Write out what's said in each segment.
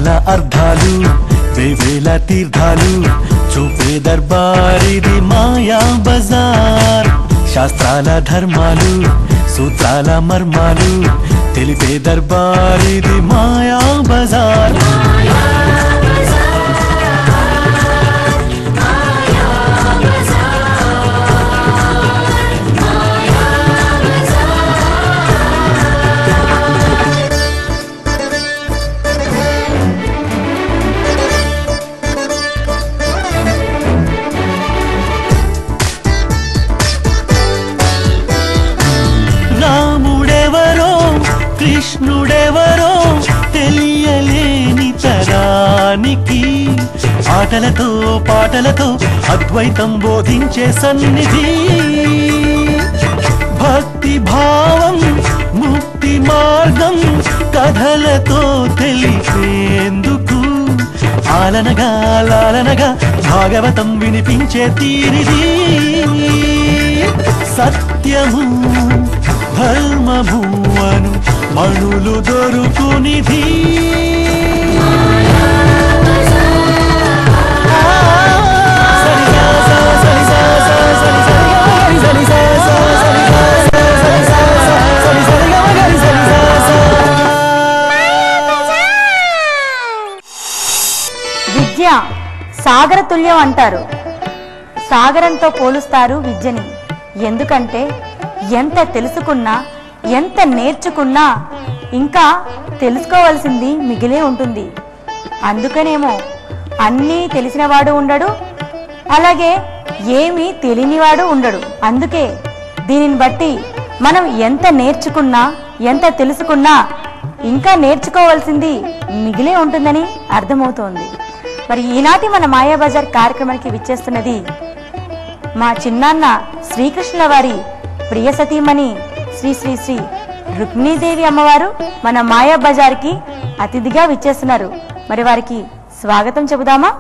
వేల అర్థాలు వేవేల తీర్థాలు చూపే దర్బారిది మాయా బజార్ శాస్త్రాల ధర్మాలు సూత్రాల మర్మాలు తెలిపే దర్బారిది మాయా బజార్ రాముడెవరో కృష్ణుడెవరో తెలియలేని తరానికి ఆటలతో పాటలతో అద్వైతం బోధించే సన్నిధి భక్తి భావం ముక్తి మార్గం కథలతో తెలిపేందుకు ఆలనగా లాలనగా భాగవతం వినిపించే తీరిది సత్యము ధర్మము అను మణులు దొరుకునిధి విద్య సాగర తుల్యం అంటారు సాగరంతో పోలుస్తారు విద్యని ఎందుకంటే ఎంత తెలుసుకున్నా ఎంత నేర్చుకున్నా ఇంకా తెలుసుకోవాల్సింది మిగిలే ఉంటుంది అందుకనేమో అన్నీ తెలిసినవాడు ఉండడు అలాగే ఏమీ తెలియనివాడు ఉండడు అందుకే దీనిని బట్టి మనం ఎంత నేర్చుకున్నా ఎంత తెలుసుకున్నా ఇంకా నేర్చుకోవాల్సింది మిగిలే ఉంటుందని అర్థమవుతోంది మరి ఈనాటి మన మాయాబజార్ కార్యక్రమానికి విచ్చేస్తున్నది మా చిన్నాన్న శ్రీకృష్ణుల వారి ప్రియ సతీమణి శ్రీ శ్రీ శ్రీ రుక్మిణీదేవి అమ్మవారు మన మాయా బజార్కి అతిథిగా విచ్చేస్తున్నారు మరి వారికి స్వాగతం చెబుదామా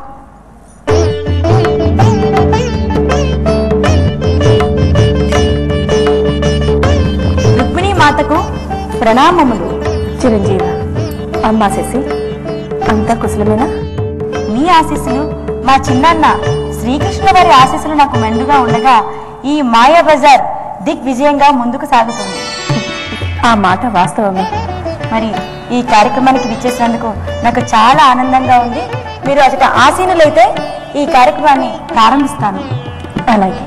రుక్మిణీ మాతకు ప్రణామములు చిరంజీవి అమ్మా శశి అంతా కుశలమేనా మీ ఆశీస్సులు మా చిన్నాన్న శ్రీకృష్ణ వారి ఆశీస్సులు నాకు మెండుగా ఉండగా ఈ మాయా బజార్ దిగ్విజయంగా ముందుకు సాగుతుంది ఆ మాట వాస్తవమే మరి ఈ కార్యక్రమానికి విచ్చేసినందుకు నాకు చాలా ఆనందంగా ఉంది మీరు అచట ఆసీనులైతే ఈ కార్యక్రమాన్ని ప్రారంభిస్తాను అలాగే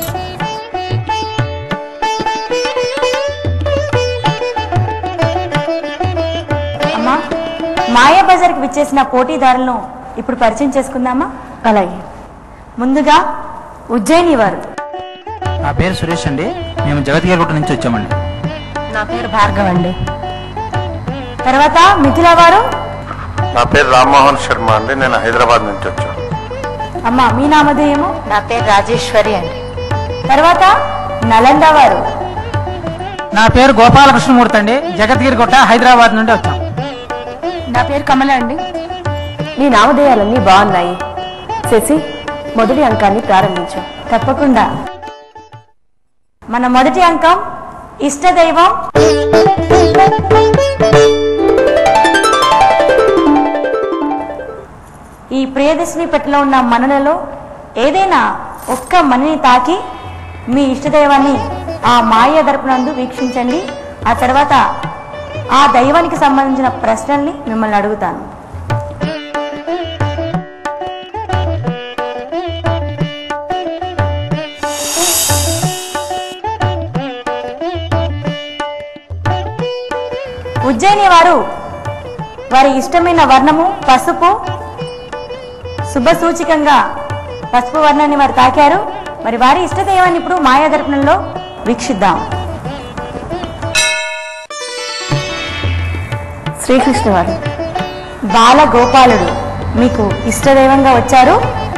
అమ్మా మాయా బజార్కి విచ్చేసిన పోటీదారులను ఇప్పుడు పరిచయం చేసుకుందామా అలాగే ముందుగా ఉజ్జయిని వారు నా పేరు సురేష్ అండి మేము జగతిగిరిగుట్ట నుంచి వచ్చామండి నా పేరు భార్గవ్ అండి తర్వాత మిథిలా వారు నా పేరు రామ్మోహన్ శర్మ అండి నేను హైదరాబాద్ నుంచి వచ్చాను అమ్మా మీ నామధేయము నా పేరు రాజేశ్వరి అండి తర్వాత నలంద వారు నా పేరు గోపాలకృష్ణమూర్తి అండి జగద్గిరిగుట్ట హైదరాబాద్ నుండి వచ్చాం నా పేరు కమల అండి నీ నామధేయాలన్నీ బాగున్నాయి శశి మొదటి అంకాన్ని ప్రారంభించు తప్పకుండా మన మొదటి అంకం ఇష్టదైవం ఈ ప్రియదర్శిని పెట్టెలో ఉన్న మనలలో ఏదైనా ఒక్క మనిని తాకి మీ ఇష్టదైవాన్ని ఆ మాయ దర్పణందు వీక్షించండి ఆ తర్వాత ఆ దైవానికి సంబంధించిన ప్రశ్నల్ని మిమ్మల్ని అడుగుతాను ఉజ్జయిని వారు వారి ఇష్టమైన వర్ణము పసుపు శుభ సూచికంగా పసుపు వర్ణాన్ని వారు తాకారు మరి వారి ఇష్టదైవాన్ని ఇప్పుడు మాయా దర్పణంలో వీక్షిద్దాం శ్రీకృష్ణ వారు బాల గోపాలుడు మీకు ఇష్టదైవంగా వచ్చారు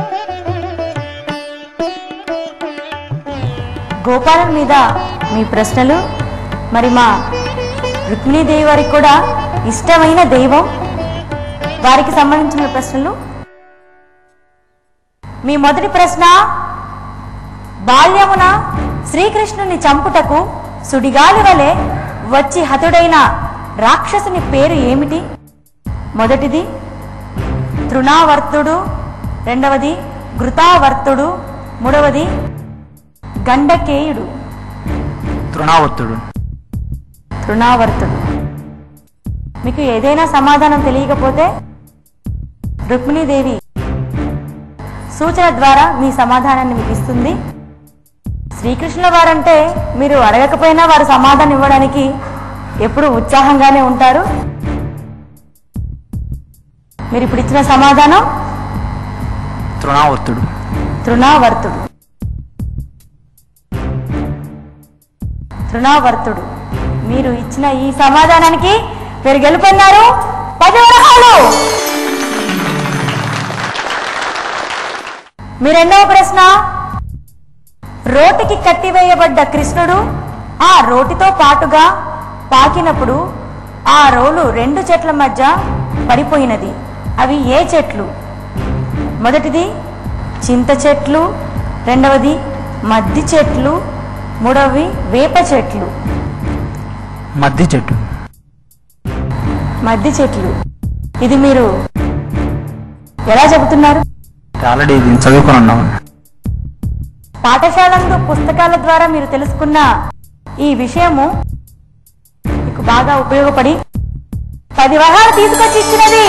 గోపాలుడి మీద మీ ప్రశ్నలు మరి మా రుక్మిణీదేవి వారికి కూడా ఇష్టమైన దైవం వారికి సంబంధించిన ప్రశ్నలు మీ మొదటి ప్రశ్న బాల్యమున శ్రీకృష్ణుని చంపుటకు సుడిగాలి వలె వచ్చి హతుడైన రాక్షసుని పేరు ఏమిటి మొదటిది తృణావర్తుడు రెండవది ఘృతావర్తుడు మూడవది గండకేయుడు తృణావర్తుడు తృణావర్తుడు మీకు ఏదైనా సమాధానం తెలియకపోతే రుక్మిణీదేవి సూచన ద్వారా మీ సమాధానాన్ని మీకు ఇస్తుంది శ్రీకృష్ణుల వారంటే మీరు అడగకపోయినా వారు సమాధానం ఇవ్వడానికి ఎప్పుడు ఉత్సాహంగానే ఉంటారు మీరు ఇప్పుడు ఇచ్చిన సమాధానం తృణావర్తుడు తృణావర్తుడు తృణావర్తుడు మీరు ఇచ్చిన ఈ సమాధానానికి మీరు గెలుపొందారు పది వరహాలు మీ రెండవ ప్రశ్న రోటికి కట్టివేయబడ్డ కృష్ణుడు ఆ రోటితో పాటుగా పాకినప్పుడు ఆ రోలు రెండు చెట్ల మధ్య పడిపోయినది అవి ఏ చెట్లు మొదటిది చింత చెట్లు రెండవది మద్ది చెట్లు మూడవది వేప చెట్లు మద్ది చెట్టు మద్ది చెట్లు ఇది మీరు ఎలా చెబుతున్నారు ఆల్రెడీ ఇది చదువుకొని ఉన్నాము పాఠశాలందు పుస్తకాల ద్వారా మీరు తెలుసుకున్న ఈ విషయము మీకు బాగా ఉపయోగపడి పది వరహాలు తీసుకొచ్చి ఇచ్చినది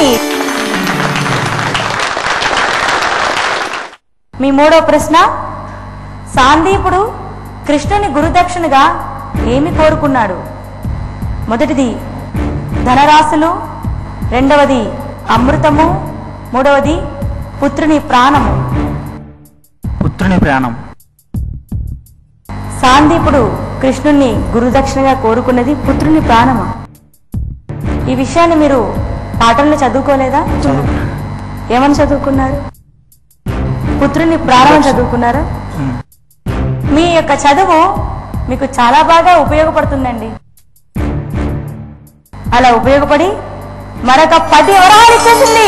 మీ మూడో ప్రశ్న సాందీపుడు కృష్ణుని గురుదక్షిణగా ఏమి కోరుకున్నాడు మొదటిది ధనరాశులు రెండవది అమృతము మూడవది పుత్రుని ప్రాణము పుత్రుని ప్రాణం సాందీపుడు కృష్ణుణ్ణి గురుదక్షిణగా కోరుకున్నది పుత్రుని ప్రాణము ఈ విషయాన్ని మీరు పాఠంలో చదువుకోలేదా చదువు ఏమని చదువుకున్నారు పుత్రుని ప్రాణం చదువుకున్నారా ఉమ్. మీ యొక్క చదువు మీకు చాలా బాగా ఉపయోగపడుతుందండి అలా ఉపయోగపడి మరొక పది వరాలు ఇచ్చేసింది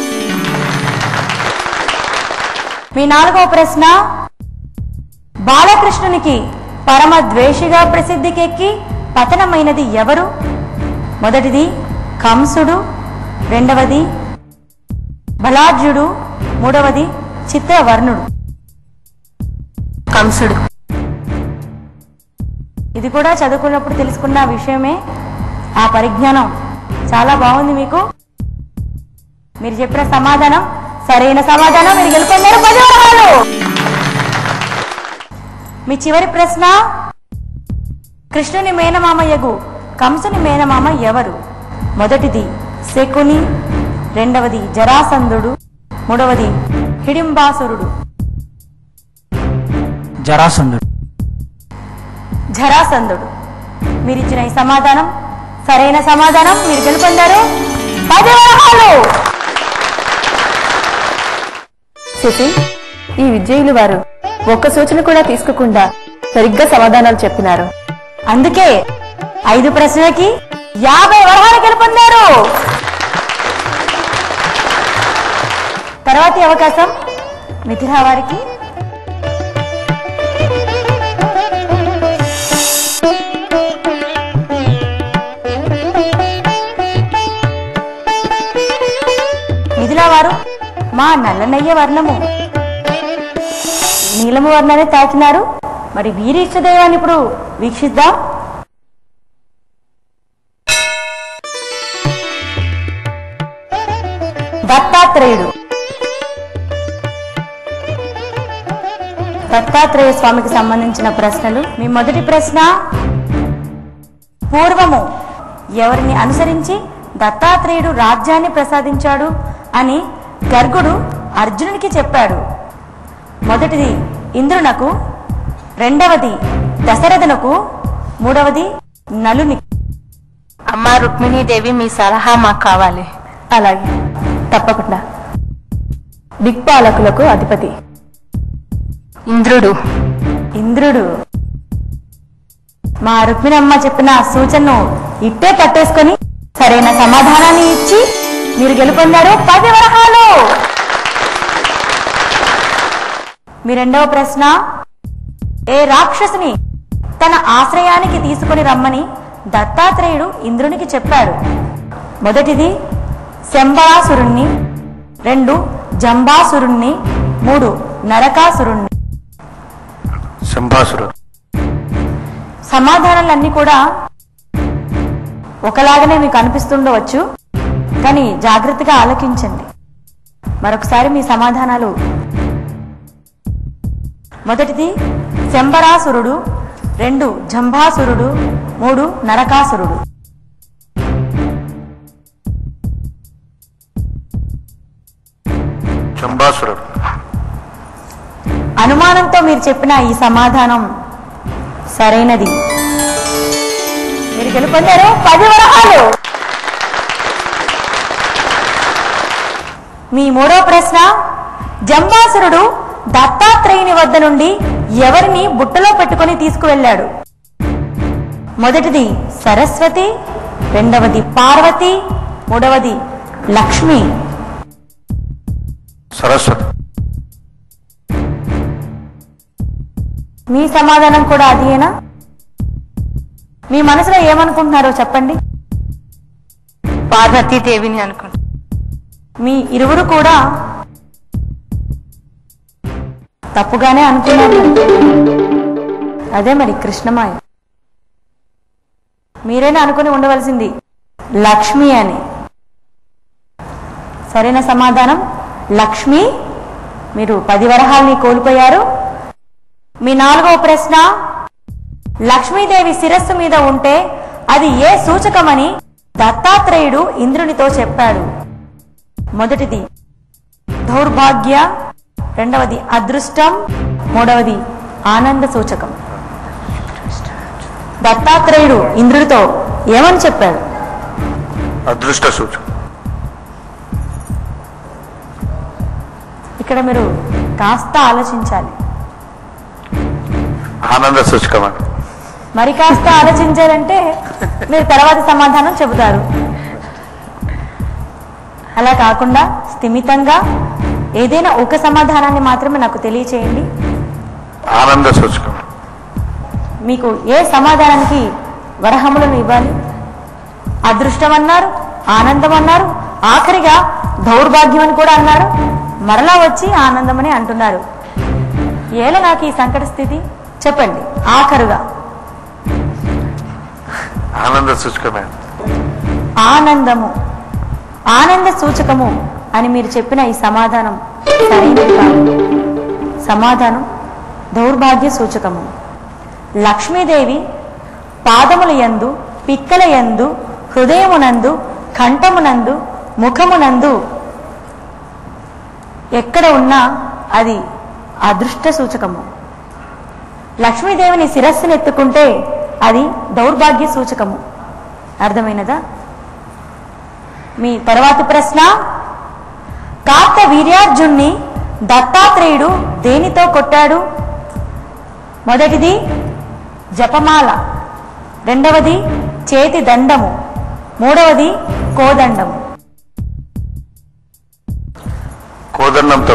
మీ నాలుగవ ప్రశ్న బాలకృష్ణునికి పరమ ద్వేషిగా ప్రసిద్ధికెక్కి పతనమైనది ఎవరు మొదటిది కంసుడు రెండవది బలార్జుడు మూడవది చిత్రవర్ణుడు కంసుడు ఇది కూడా చదువుకున్నప్పుడు తెలుసుకున్న విషయమే ఆ పరిజ్ఞానం చాలా బాగుంది మీకు మీరు చెప్పిన సమాధానం సరైన సమాధానం మీరు గెలుపొందారు పది వరహాలు మీ చివరి ప్రశ్న కృష్ణుని మేనమామయ్యగు కంసుని మేనమామ ఎవరు మొదటిది శకుని రెండవది జరాసంధుడు మూడవది హిడింబాసురుడు జరాసంధుడు జరాసంధుడు మీరు ఇచ్చిన ఈ సమాధానం సరైన సమాధానం మీరు గెలుపొందారు పది వరహాలు శశి ఈ విజయులు వారు ఒక్క సూచన కూడా తీసుకోకుండా సరిగ్గా సమాధానాలు చెప్పినారు అందుకే ఐదు ప్రశ్నలకి యాభై వరహాలు గెలుపొందారు తర్వాతి అవకాశం మిథిలా వారికి మిథిలా వారు మా నల్లనయ్య వర్ణము నీలము వర్ణాన్ని తాకినారు మరి వీరి ఇష్టదైవాన్ని ఇప్పుడు వీక్షిద్దాం దత్తాత్రేయుడు దత్తాత్రేయ స్వామికి సంబంధించిన ప్రశ్నలు మీ మొదటి ప్రశ్న పూర్వము ఎవరిని అనుసరించి దత్తాత్రేయుడు రాజ్యాన్ని ప్రసాదించాడు అని గర్గుడు అర్జునునికి చెప్పాడు మొదటిది ఇంద్రునకు రెండవది దశరథునకు మూడవది నలుని అమ్మా రుక్మిణీదేవి మీ సలహా మాకు కావాలి అలాగే తప్పకుండా దిక్పాలకులకు అధిపతి ఇంద్రుడు ఇంద్రుడు మా రుక్మిణమ్మ చెప్పిన సూచనను ఇట్టే పట్టేసుకొని సరైన సమాధానాన్ని ఇచ్చి మీరు గెలుపొందారు పది వరహాలు మీ రెండవ ప్రశ్న ఏ రాక్షసుని తన ఆశ్రయానికి తీసుకొని రమ్మని దత్తాత్రేయుడు ఇంద్రునికి చెప్పాడు మొదటిది శంబరాసురుణ్ణి రెండు జంబాసురుణ్ణి మూడు నరకాసురుణ్ణి శంభాసురుడు సమాధానాలన్నీ కూడా ఒకలాగానే మీకు అనిపిస్తుండవచ్చు కానీ జాగ్రత్తగా ఆలకించండి మరొకసారి మీ సమాధానాలు మొదటిది శంబరాసురుడు రెండు జంభాసురుడు మూడు నరకాసురుడు శంభాసురుడు అనుమానంతో మీరు చెప్పిన ఈ సమాధానం సరైనది మీరు గెలుపొందారు పది వరహాలు మీ మూడో ప్రశ్న జంబాసురుడు దత్తాత్రేయుని వద్ద నుండి ఎవరిని బుట్టలో పెట్టుకొని తీసుకువెళ్ళాడు మొదటిది సరస్వతి రెండవది పార్వతి మూడవది లక్ష్మి సరస్వతి మీ సమాధానం కూడా అదేనా మీ మనసులో ఏమనుకుంటున్నారో చెప్పండి పార్వతీదేవిని అనుకుంటా మీ ఇరువురు కూడా తప్పుగానే అనుకున్నారు అదే మరి కృష్ణమాయ మీరైనా అనుకుని ఉండవలసింది లక్ష్మి అని సరైన సమాధానం లక్ష్మి మీరు పది వరహాల్ని కోల్పోయారు మీ నాలుగవ ప్రశ్న లక్ష్మీదేవి శిరస్సు మీద ఉంటే అది ఏ సూచకమని దత్తాత్రేయుడు ఇంద్రునితో చెప్పాడు మొదటిది దౌర్భాగ్య రెండవది అదృష్టం మూడవది ఆనంద సూచకం దత్తాత్రేయుడు ఇంద్రుడితో ఏమని చెప్పాడు అదృష్ట సూచన ఇక్కడ మీరు కాస్త ఆలోచించాలి ఆనంద సూచకమని మరి కాస్త ఆలోచించారంటే మీరు తర్వాత సమాధానం చెబుతారు అలా కాకుండా స్థిమితంగా ఏదైనా ఒక సమాధానాన్ని మాత్రమే నాకు తెలియచేయండి ఆనంద సూచకం మీకు ఏ సమాధానానికి వరహములను ఇవ్వాలి అదృష్టం అన్నారు ఆనందం అన్నారు ఆఖరిగా దౌర్భాగ్యం అని కూడా అన్నారు మరలా వచ్చి ఆనందం అని అంటున్నారు ఏల నాకు ఈ సంకట స్థితి చెప్పండి ఆఖరుగా ఆనంద సూచకమే ఆనందము ఆనంద సూచకము అని మీరు చెప్పిన ఈ సమాధానం సరైనది కాదు సమాధానం దౌర్భాగ్య సూచకము లక్ష్మీదేవి పాదముల యందు పిక్కల యందు హృదయమునందు కంఠమునందు ముఖమునందు ఎక్కడ ఉన్నా అది అదృష్ట సూచకము లక్ష్మీదేవిని శిరస్సును ఎత్తుకుంటే అది దౌర్భాగ్య సూచకము అర్థమైనదా మీ తర్వాతి ప్రశ్న కార్త వీర్యార్జున్ని దత్తాత్రేయుడు దేనితో కొట్టాడు మొదటిది జపమాల రెండవది చేతి దండము మూడవది కోదండము కోదండంతో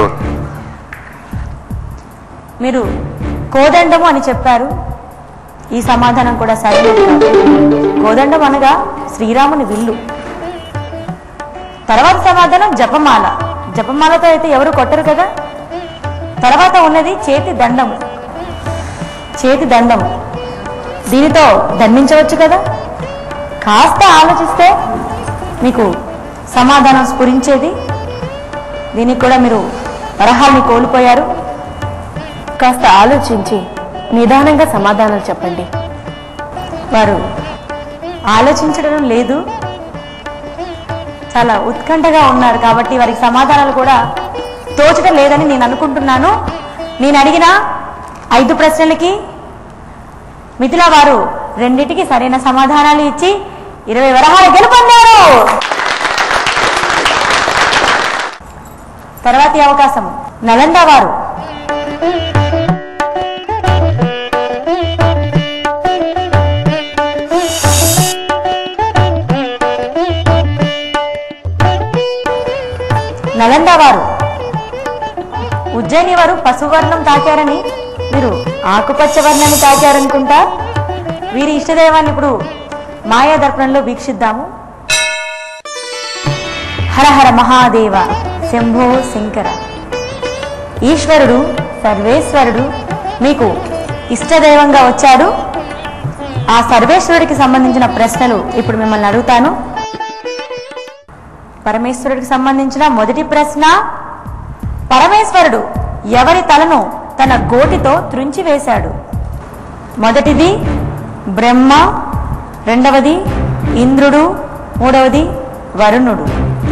మీరు కోదండము అని చెప్పారు ఈ సమాధానం కూడా సరైనది కాదు కోదండం అనగా శ్రీరాముని విల్లు తర్వాత సమాధానం జపమాల జపమాలతో అయితే ఎవరు కొట్టరు కదా తర్వాత ఉన్నది చేతి దండము చేతి దండము దీనితో దండించవచ్చు కదా కాస్త ఆలోచిస్తే మీకు సమాధానం స్ఫురించేది దీనికి కూడా మీరు వరహాల్ని కోల్పోయారు కాస్త ఆలోచించి నిదానంగా సమాధానాలు చెప్పండి వారు ఆలోచించడం లేదు చాలా ఉత్కంఠగా ఉన్నారు కాబట్టి వారికి సమాధానాలు కూడా తోచడం లేదని నేను అనుకుంటున్నాను నేను అడిగిన ఐదు ప్రశ్నలకి మిథిలా వారు రెండిటికి సరైన సమాధానాలు ఇచ్చి ఇరవై వరహాలు గెలుపొందారు తర్వాతి అవకాశం నలంద వారు నలంద వారు ఉజ్జయిని వారు పశువర్ణం తాకారని మీరు ఆకుపచ్చ వర్ణాన్ని తాకారనుకుంటా వీరి ఇష్టదైవాన్ని ఇప్పుడు మాయా దర్పణంలో వీక్షిద్దాము హర హర మహాదేవ శంభో శంకర ఈశ్వరుడు సర్వేశ్వరుడు మీకు ఇష్టదైవంగా వచ్చాడు ఆ సర్వేశ్వరుడికి సంబంధించిన ప్రశ్నలు ఇప్పుడు మిమ్మల్ని అడుగుతాను పరమేశ్వరుడికి సంబంధించిన మొదటి ప్రశ్న పరమేశ్వరుడు ఎవరి తలను తన గోటితో త్రుంచివేశాడు మొదటిది బ్రహ్మ రెండవది ఇంద్రుడు మూడవది వరుణుడు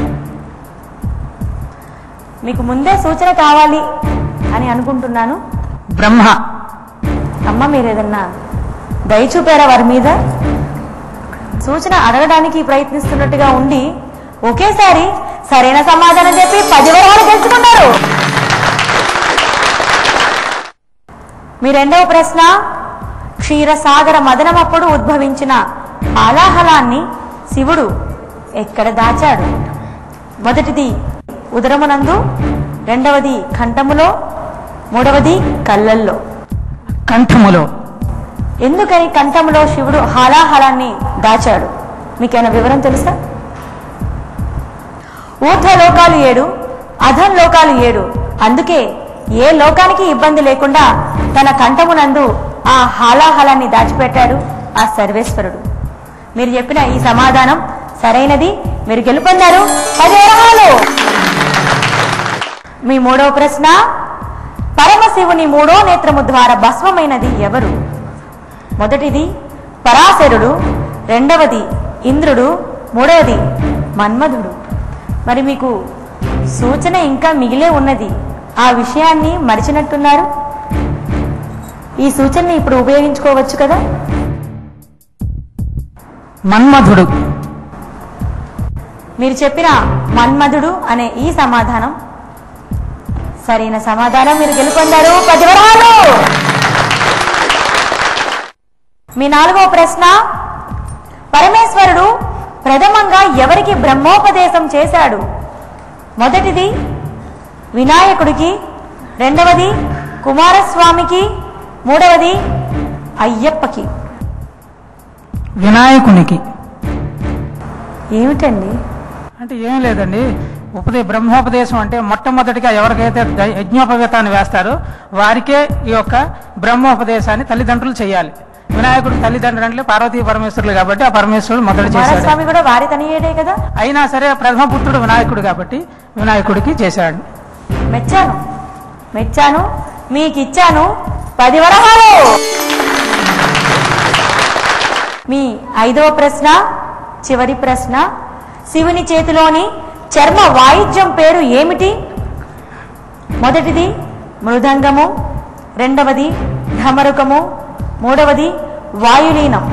మీకు ముందే సూచన కావాలి అని అనుకుంటున్నాను బ్రహ్మ అమ్మ మీరు ఏదన్నా దయ చూపారా వారి మీద సూచన అడగడానికి ప్రయత్నిస్తున్నట్టుగా ఉండి ఒకేసారి సరైన సమాధానం చెప్పి పది వరహాలు గెలుచుకున్నారు మీ రెండవ ప్రశ్న క్షీరసాగర మదనమప్పుడు ఉద్భవించిన ఆలాహలాన్ని శివుడు ఎక్కడ దాచాడు మొదటిది ఉదరమునందు రెండవది కంఠములో మూడవది కళ్ళల్లో కంఠములో ఎందుకని కంఠంలో శివుడు హాలాహలాన్ని దాచాడు మీకేమైనా వివరం తెలుసా ఊర్ధ్వ లోకాలు ఏడు అధం లోకాలు ఏడు అందుకే ఏ లోకానికి ఇబ్బంది లేకుండా తన కంఠమునందు ఆ హాలాహలాన్ని దాచిపెట్టాడు ఆ సర్వేశ్వరుడు మీరు చెప్పిన ఈ సమాధానం సరైనది మీరు గెలుపొందారు పది వరహాలు మీ మూడవ ప్రశ్న పరమశివుని మూడో నేత్రము ద్వారా భస్మమైనది ఎవరు మొదటిది పరాశరుడు రెండవది ఇంద్రుడు మూడవది మన్మధుడు మరి మీకు సూచన ఇంకా మిగిలే ఉన్నది ఆ విషయాన్ని మరిచినట్టున్నారు ఈ సూచనని ఇప్పుడు ఉపయోగించుకోవచ్చు కదా మన్మధుడు మీరు చెప్పిన మన్మధుడు అనే ఈ సమాధానం సరైన సమాధానం మీరు గెలుపొందారు పది వరాలు మీ నాలుగవ ప్రశ్న పరమేశ్వరుడు ప్రథమంగా ఎవరికి బ్రహ్మోపదేశం చేశాడు మొదటిది వినాయకుడికి రెండవది కుమారస్వామికి మూడవది అయ్యప్పకి వినాయకునికి ఏమిటండి అంటే ఏం లేదండి ఉపదే బ్రహ్మోపదేశం అంటే మొట్టమొదటిగా ఎవరికైతే ద- యజ్ఞోపవేతాన్ని వేస్తారో వారికే ఈ యొక్క బ్రహ్మోపదేశాన్ని తల్లిదండ్రులు చేయాలి వినాయకుడు తల్లిదండ్రులు అంటే పార్వతీ పరమేశ్వరులు కాబట్టి ఆ పరమేశ్వరుడు మొదలు చేశాడు కుమారస్వామి కూడా వారి తనయుడే కదా అయినా సరే ప్రథమ పుత్రుడు వినాయకుడు కాబట్టి వినాయకుడికి చేశాడు మెచ్చాను మెచ్చాను మీకు ఇచ్చాను పది వరహాలు మీ ఐదవ ప్రశ్న చివరి ప్రశ్న శివుని చేతిలోని చర్మ వాయిద్యం పేరు ఏమిటి మొదటిది మృదంగము రెండవది ఢమరుకము మూడవది వాయులీనం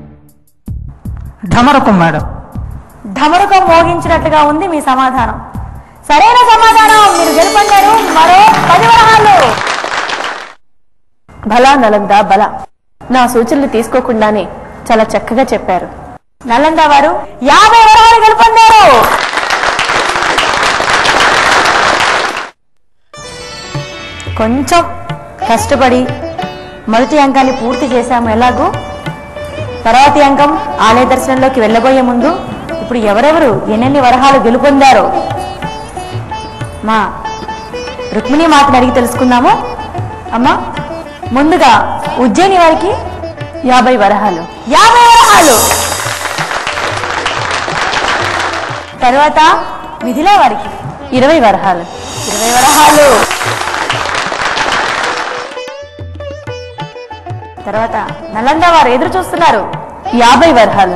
ఢమరకం మేడం ఢమరుకం మోగించినట్లుగా ఉంది మీ సమాధానం సరైన సమాధానం మీరు గెలుపొందారు మరో పది వరహాలు భలా నలంద బల నా సూచనలు తీసుకోకుండానే చాలా చక్కగా చెప్పారు నలంద వారు యాభై వరహాలు గెలుపొందారు కొంచెం కష్టపడి మొదటి అంకాన్ని పూర్తి చేశాము ఎలాగో తర్వాతి అంకం ఆలయ దర్శనంలోకి వెళ్ళబోయే ముందు ఇప్పుడు ఎవరెవరు ఎన్నెన్ని వరహాలు గెలుపొందారో మా రుక్మిణి మాతని అడిగి తెలుసుకుందాము అమ్మా ముందుగా ఉజ్జయిని వారికి యాభై వరహాలు యాభై వరహాలు తర్వాత మిథిలా వారికి ఇరవై వరహాలు ఇరవై వరహాలు తర్వాత నలంద వారు ఎదురు చూస్తున్నారు యాభై వరహాలు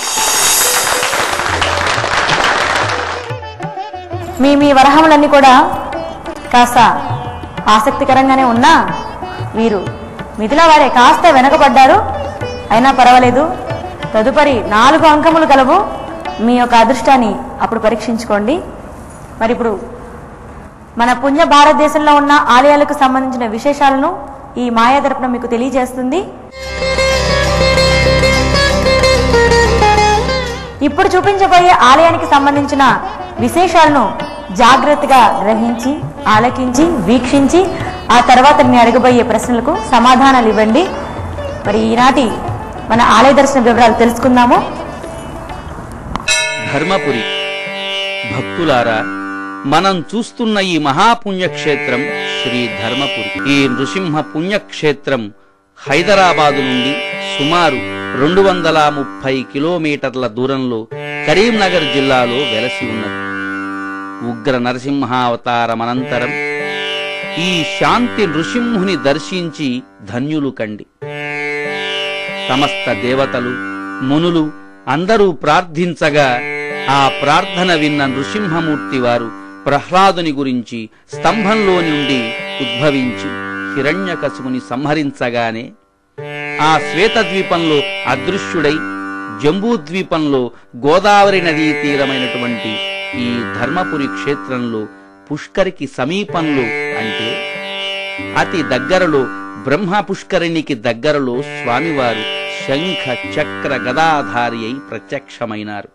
మీ మీ వరహములన్నీ కూడా కాస్త ఆసక్తికరంగానే ఉన్నా వీరు మిథిలా వారే కాస్త వెనకబడ్డారు అయినా పర్వాలేదు తదుపరి నాలుగు అంకములు కలవు మీ యొక్క అదృష్టాన్ని అప్పుడు పరీక్షించుకోండి మరి ఇప్పుడు మన పుణ్య భారతదేశంలో ఉన్న ఆలయాలకు సంబంధించిన విశేషాలను ఈ మాయా దర్పణం మీకు తెలియజేస్తుంది ఇప్పుడు చూపించబోయే ఆలయానికి సంబంధించిన విశేషాలను జాగ్రత్తగా గ్రహించి ఆలకించి వీక్షించి ఆ తర్వాత నేను అడగబోయే ప్రశ్నలకు సమాధానాలు ఇవ్వండి మరి ఈనాటి మన ఆలయ దర్శన వివరాలు తెలుసుకుందాము ధర్మపురి భక్తులారా మనం చూస్తున్న ఈ మహాపుణ్యక్షేత్రం శ్రీ ధర్మపురి ఈ నృసింహ పుణ్యక్షేత్రం హైదరాబాదు నుండి సుమారు రెండు వందల ముప్పై కిలోమీటర్ల దూరంలో కరీంనగర్ జిల్లాలో వెలసి ఉన్నది ఉగ్ర నరసింహావతారమనంతరం ఈ శాంతి నృసింహుని దర్శించి ధన్యులు కండి సమస్త దేవతలు మునులు అందరూ ప్రార్థించగా ఆ ప్రార్థన విన్న నృసింహమూర్తి వారు ప్రహ్లాదుని గురించి స్తంభంలో నుండి ఉద్భవించి హిరణ్యకశుని సంహరించగానే ఆ శ్వేతద్వీపంలో అదృశ్యుడై జంబూద్వీపంలో గోదావరి నదీ తీరమైనటువంటి ఈ ధర్మపురి క్షేత్రంలో పుష్కరికి సమీపంలో అంటే అతి దగ్గరలో బ్రహ్మ పుష్కరిణికి దగ్గరలో స్వామివారు శంఖ చక్ర గదాధారి అయి ప్రత్యక్షమైనారు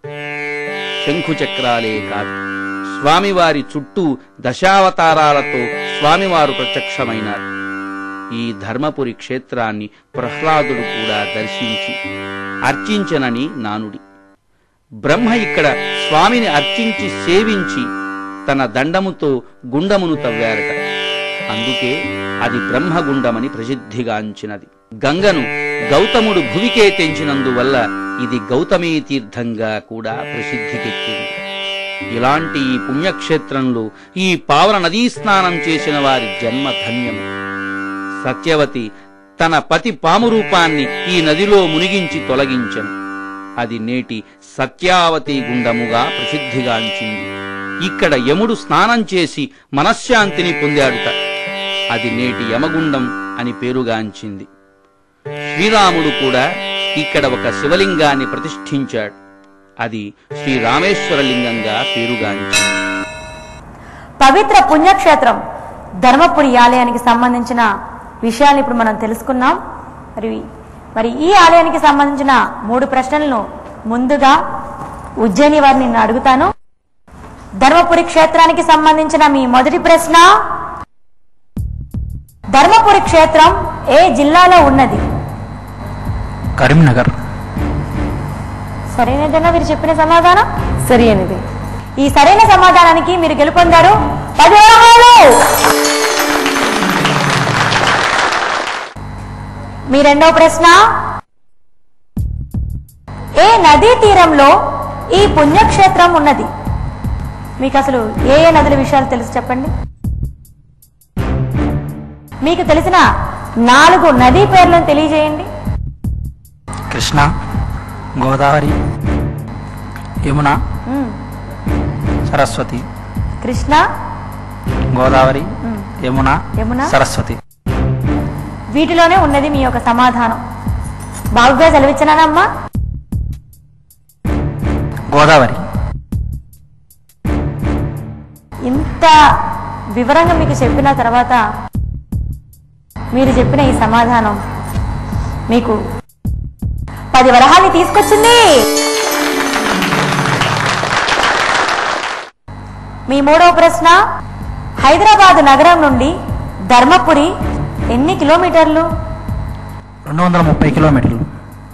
శంఖు చక్రాలే కాదు స్వామివారి చుట్టూ దశావతారాలతో స్వామివారు ప్రత్యక్షమైనారు ఈ ధర్మపురి క్షేత్రాన్ని ప్రహ్లాదుడు కూడా దర్శించి అర్చించనని నానుడి బ్రహ్మ ఇక్కడ స్వామిని అర్చించి సేవించి తన దండముతో గుండమును తవ్వారట అందుకే అది బ్రహ్మగుండమని ప్రసిద్ధిగాంచినది గంగను గౌతముడు భువికే తెంచినందువల్ల ఇది గౌతమీ తీర్థంగా కూడా ప్రసిద్ధికెక్కింది ఇలాంటి ఈ పుణ్యక్షేత్రంలో ఈ పావన నదీ స్నానం చేసిన వారి జన్మ ధన్యము సత్యవతి తన పతి పాము రూపాన్ని ఈ నదిలో మునిగించి తొలగించెను అది నేటి సత్యావతి గుండముగా ప్రసిద్ధిగాంచింది ఇక్కడ యముడు స్నానం చేసి మనశ్శాంతిని పొందాడుట అది నేటి యమగుండం అని పేరుగాంచింది శ్రీరాముడు కూడా ఇక్కడ ఒక శివలింగాన్ని ప్రతిష్ఠించాడు అది శ్రీరామేశ్వరలింగంగా పేరుగాంచింది పవిత్ర పుణ్యక్షేత్రం ధర్మపురి ఆలయానికి సంబంధించిన విషయాలు ఇప్పుడు మనం తెలుసుకున్నాం మరి మరి ఈ ఆలయానికి సంబంధించిన మూడు ప్రశ్నలను ముందుగా ఉజ్జయిని వారిని నేను అడుగుతాను ధర్మపురి క్షేత్రానికి సంబంధించిన మీ మొదటి ప్రశ్న ధర్మపురి క్షేత్రం ఏ జిల్లాలో ఉన్నది కరీంనగర్ సరైనదేనా మీరు చెప్పిన సమాధానం సరి అనేది ఈ సరైన సమాధానానికి మీరు గెలుపొందారు పది వరహాలు మీ రెండవ ప్రశ్న ఏ నదీ తీరంలో ఈ పుణ్యక్షేత్రం ఉన్నది మీకు అసలు ఏ ఏ నదుల విషయాలు తెలుసు చెప్పండి మీకు తెలిసిన నాలుగు నదీ పేర్లను తెలియజేయండి కృష్ణ గోదావరి యమున మ్మ్. సరస్వతి కృష్ణ గోదావరి యమున యమున సరస్వతి వీటిలోనే ఉన్నది మీ యొక్క సమాధానం బాగుగా సెలవిచ్చినానమ్మా గోదావరి ఇంత వివరంగా మీకు చెప్పిన తర్వాత మీరు చెప్పిన ఈ సమాధానం మీకు పది వరహాన్ని తీసుకొచ్చింది మీ మూడవ ప్రశ్న హైదరాబాద్ నగరం నుండి ధర్మపురి ఎన్ని కిలోమీటర్లు రెండు వందల ముప్పై కిలోమీటర్లు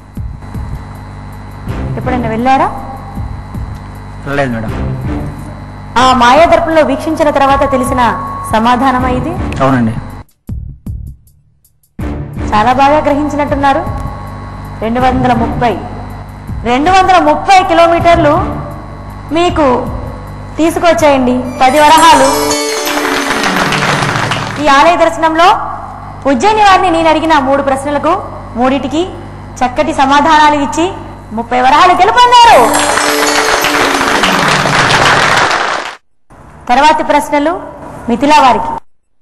ఎప్పుడైనా వెళ్ళారా వెళ్ళలేదు మేడం ఆ మాయాదర్పంలో వీక్షించిన తర్వాత తెలిసిన సమాధానమా ఇది అవునండి చాలా బాగా గ్రహించినట్టున్నారు రెండు వందల ముప్పై రెండు వందల ముప్పై కిలోమీటర్లు మీకు తీసుకొచ్చేయండి పది వరహాలు ఈ ఆలయ దర్శనంలో ఉజ్జయిని వారిని నేను అడిగిన మూడు ప్రశ్నలకు మూడిటికి చక్కటి సమాధానాలు ఇచ్చి ముప్పై వరహాలు గెలుపొందారు తర్వాతి ప్రశ్నలు మిథిలా వారికి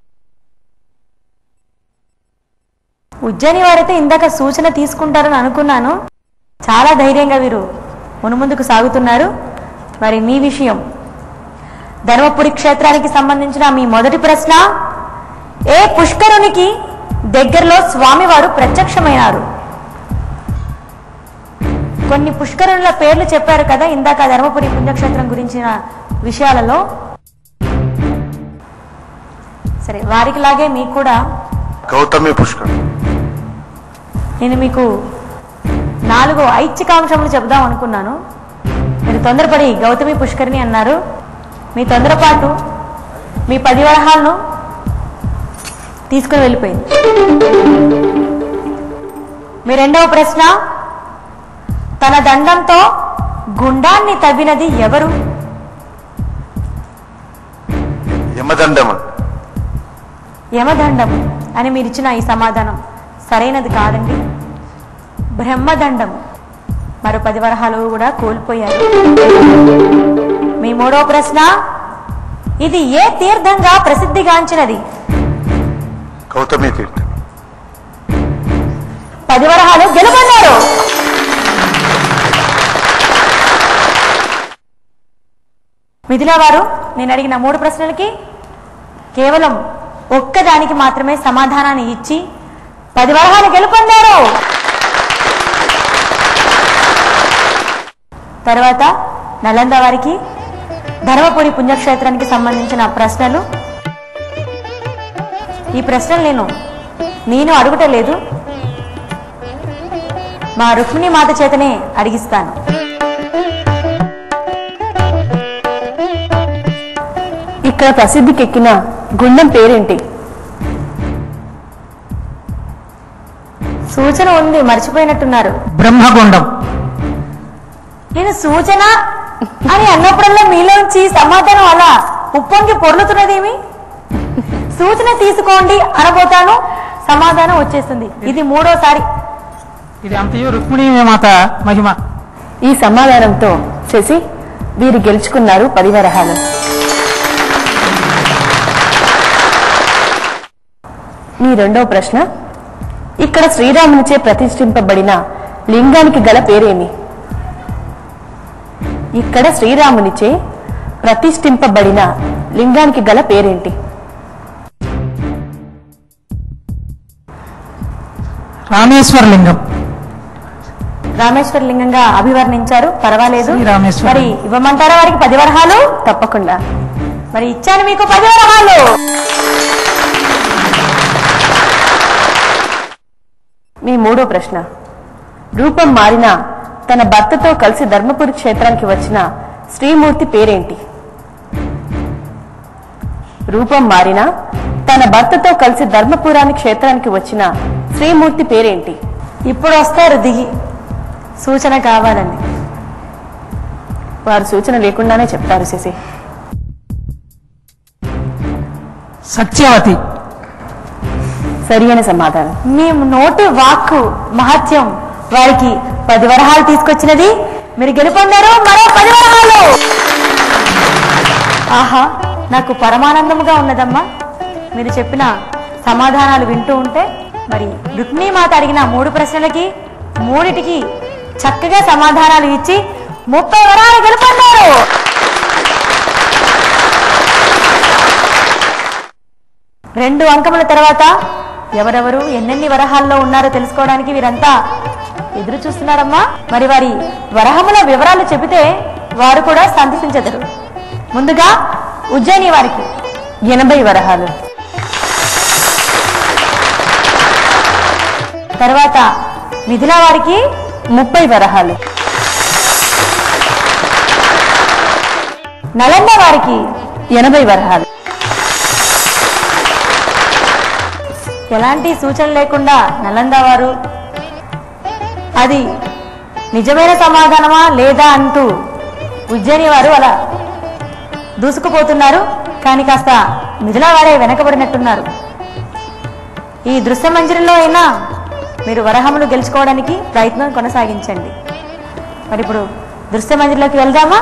ఉజ్జయిని వారైతే ఇందాక సూచన తీసుకుంటారని అనుకున్నాను చాలా ధైర్యంగా వీరు మునుముందుకు సాగుతున్నారు మరి మీ విషయం ధర్మపురి క్షేత్రానికి సంబంధించిన మీ మొదటి ప్రశ్న ఏ పుష్కరునికి దగ్గరలో స్వామివారు ప్రత్యక్షమైనారు కొన్ని పుష్కరుల పేర్లు చెప్పారు కదా ఇందాక ధర్మపురి పుణ్యక్షేత్రం గురించిన విషయాలలో సరే వారికి లాగే మీకు కూడా గౌతమి పుష్కర్ నేను మీకు నాలుగు ఐచ్ఛికాంశములు చెబుదాం అనుకున్నాను మీరు తొందరపడి గౌతమి పుష్కరిణి అన్నారు మీ తొందరపాటు మీ పది వరహాలను తీసుకుని వెళ్ళిపోయింది మీ రెండవ ప్రశ్న తన దండంతో గుండాన్ని తవ్వినది ఎవరు యమదండము యమదండం అని మీరు ఇచ్చిన ఈ సమాధానం సరైనది కాదండి బ్రహ్మదండం మరో పది వరహాలు కూడా కోల్పోయారు మీ మూడో ప్రశ్న ఇది ఏ తీర్థంగా ప్రసిద్ధిగాంచినది గౌతమి తీర్థం పది వరహాలు గెలుపొందారు మిథిలా వారు నేను అడిగిన మూడు ప్రశ్నలకి కేవలం ఒక్కదానికి మాత్రమే సమాధానాన్ని ఇచ్చి పది వరహాలు గెలుపొందారు తర్వాత నలంద వారికి ధర్మపురి పుణ్యక్షేత్రానికి సంబంధించిన ప్రశ్నలు ఈ ప్రశ్నలు నేను నేను అడుగుటలేదు మా రుక్మిణి మాత చేతనే అడిగిస్తాను ఇక్కడ ప్రసిద్ధికెక్కిన గుండం పేరేంటి సూచన ఉంది మర్చిపోయినట్టున్నారు బ్రహ్మగుండం నేను సూచన అని అన్నప్పుడల్లా మీలోంచి సమాధానం అలా ఉప్పొంగి పొర్లుతున్నదేమి సూచన తీసుకోండి అనబోతాను సమాధానం వచ్చేస్తుంది ఇది మూడోసారి ఇది అంతయు రుక్మిణీ మాత మహిమ ఈ సమాధానంతో శశి వీరు గెలుచుకున్నారు పది వరహాలు మీ రెండవ ప్రశ్న ఇక్కడ శ్రీరామునిచే ప్రతిష్ఠింపబడిన లింగానికి గల పేరేమి ఇక్కడ శ్రీరామునిచే ప్రతిష్ఠింపబడిన లింగానికి గల పేరేంటి రామేశ్వర లింగం రామేశ్వర లింగంగా అభివర్ణించారు పర్వాలేదు శ్రీ రామేశ్వరం. మరి ఇవ్వమంటారా వారికి పది వరహాలు తప్పకుండా మరి ఇచ్చాను మీకు పది వరహాలు మీ మూడో ప్రశ్న రూపం మారిన తన భర్తతో కలిసి ధర్మపురి క్షేత్రానికి వచ్చిన శ్రీమూర్తి పేరేంటి రూపం మారిన తన భర్తతో కలిసి ధర్మపురాని క్షేత్రానికి వచ్చిన శ్రీమూర్తి పేరేంటి ఇప్పుడు వస్తారు దిగి సూచన కావాలండి వారు సూచన లేకుండానే చెప్తారు శశి సత్యవతి సరి అయిన సమాధానం మీ నోటి వాక్కు మహత్యం వారికి పది వరహాలు తీసుకొచ్చినది మీరు గెలుపొందారు మరో పది వరహాలు ఆహా నాకు పరమానందముగా ఉన్నదమ్మా మీరు చెప్పిన సమాధానాలు వింటూ ఉంటే మరి రుక్మిణీ మాత అడిగిన మూడు ప్రశ్నలకి మూడిటికి చక్కగా సమాధానాలు ఇచ్చి ముప్పై వరాలు గెలుపొందారు రెండు అంకముల తర్వాత ఎవరెవరు ఎన్నెన్ని వరహాల్లో ఉన్నారో తెలుసుకోవడానికి వీరంతా ఎదురు చూస్తున్నారమ్మా మరి వారి వరహముల వివరాలు చెబితే వారు కూడా సంతసించెదరు ముందుగా ఉజ్జయిని వారికి ఎనభై వరహాలు తర్వాత మిథిలా వారికి ముప్పై వరహాలు నలంద వారికి ఎనభై వరహాలు ఎలాంటి సూచన లేకుండా నలంద వారు అది నిజమైన సమాధానమా లేదా అంటూ ఉజ్జయిని వారు అలా దూసుకుపోతున్నారు కానీ కాస్త మిథిలా వారే వెనకబడినట్టున్నారు ఈ దృశ్య మంజరిలో అయినా మీరు వరహములు గెలుచుకోవడానికి ప్రయత్నం కొనసాగించండి మరి ఇప్పుడు దృశ్య మంజరిలోకి వెళ్దామా